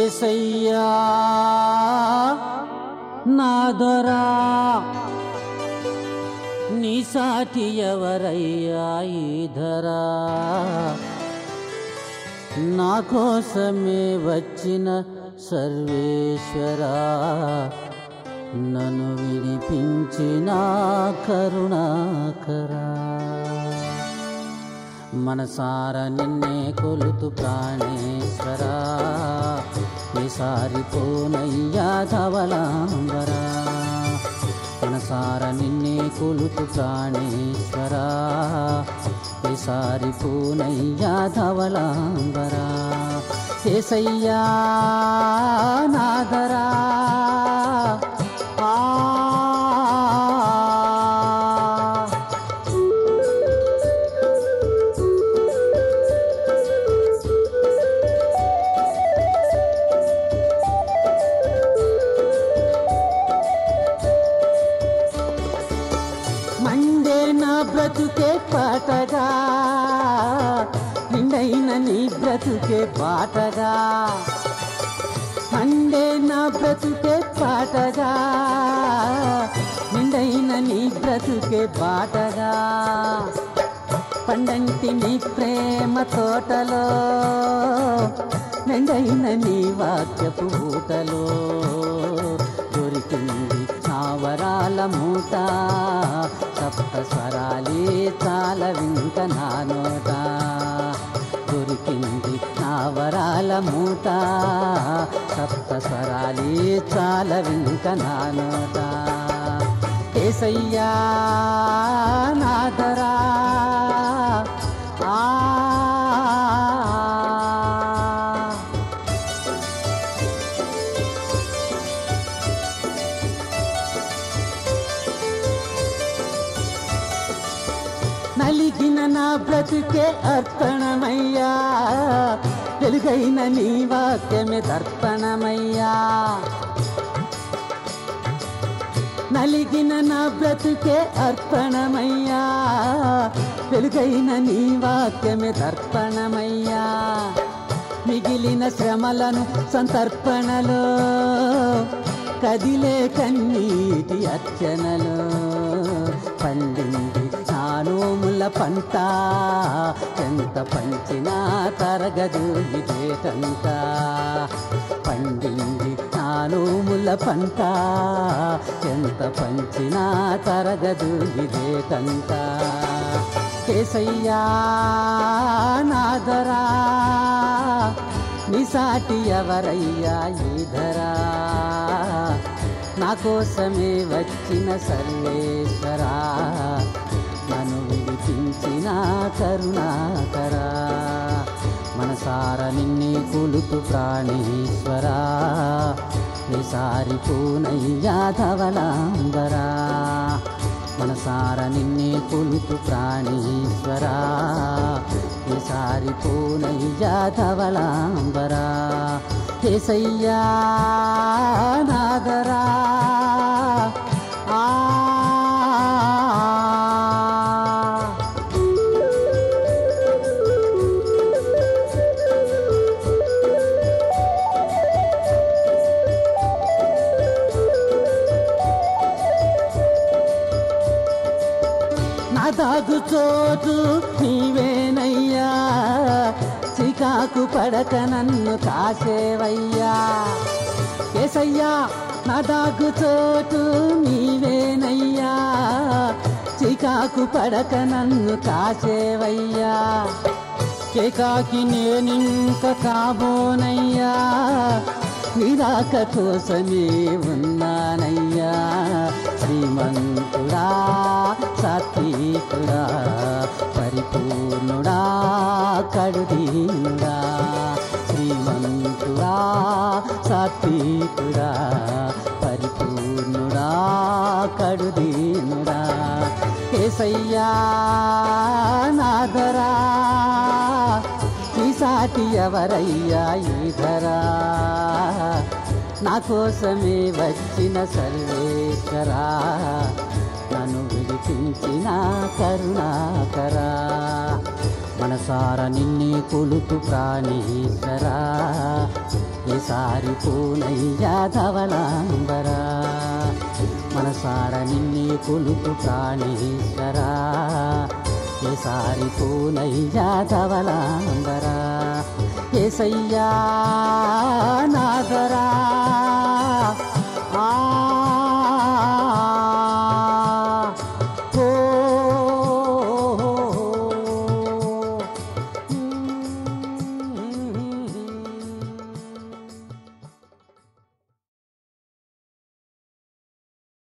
ఏసయ్యా నా దొరా నీ సాటి ఎవరయ్యా ఈ ధరా నా కోసమే వచ్చిన సర్వేశ్వరా నన్ను విడిపించిన కరుణాకరా మనసార నిన్నే కొలుతు ప్రాణేశ్వరా ఈసారి పోనయ్యా ధవలాంబరా మనసార నిన్నే కొలుతు ప్రాణేశ్వరా ఈసారి పూనయ్యా ధవలాంబరా ఏసయ్యా నాదరా ఆ మండే నా బ్రతుకే పాటగా నిండైన నీ బ్రతుకే పాటగా మండే నా బ్రతుకే పాటగా నిండైన నీ బ్రతుకే బాటగా పండంటి నీ ప్రేమ తోటలో నిండైన నీ వాక్యపు ఊటలో దొరికింది నావరాల మూట సప్త స్వరాలే చాల వింక నా నోట దొరికింది నావరాల మూట సప్త స్వరాలే చాల వింక నా నోట ఏసయ్యా నాదరా ఆ నలిగిన నా బ్రతుకే అర్పణమయ్యా వెలుగైన నీ వాక్యమే దర్పణమయ్యా నలిగిన నా బ్రతుకే అర్పణమయ్యా వెలుగైన నీ వాక్యమే దర్పణమయ్యా మిగిలిన శ్రమలను సంతర్పణలో కదిలే కన్నీటి అర్చనలో పండింది నానోముల పంట ఎంత పంచినా తరగదు ఇదేటంత పండింది నానోముల పంట ఎంత పంచినా తరగదు ఇదేటంత కేసయ్యా నాదరా నిసాటి ఎవరయ్యా ఈధరా నా కోసమే వచ్చిన సర్వేశ్వరా నన్ను విడిపించిన కరుణాకరా మనసార నిన్నే కొలుతు ప్రాణేశ్వరా నిసారి పూనయ్యా ధవలాంబరా మనసార నిన్నే కొలుతు ప్రాణేశ్వరా ఈసారి పూనయ్యా ధవలాంబరా కేసయ్యా నాదరా ఆ నా దాగు చోటు నీవేనయ్యా చికాకు పడక నన్ను కాసేవయ్యా కేసయ్యా నా దాగు చోటు నీవేనయ్యా చికాకు పడక నన్ను కాసేవయ్యా కేకాకి నేనింక కాబోనయ్యా నిరాక కోసమే ఉన్నానయ్యా శ్రీమంతుడా సాత్వికుడా పరిపూర్ణుడా కడుదీనుడా శ్రీమంతుడా సాత్వికుడా పరిపూర్ణుడా కడుదీనుడా ఏసయ్యా నాదరా ఈ సాటి ఎవరయ్యా ఈధరా నా కోసమే వచ్చిన సర్వేశ్వరా నన్ను విడిపించిన కరుణాకరా మనసార నిన్నే కొలుతు ప్రాణేశ్వరా ఈసారి పూనయ్యా ధవళాంబరా మనసార నిన్నే కొలుతు ప్రాణేశ్వరా ఈసారి పూనయ్యా ధవళాంబరా ఏసయ్యా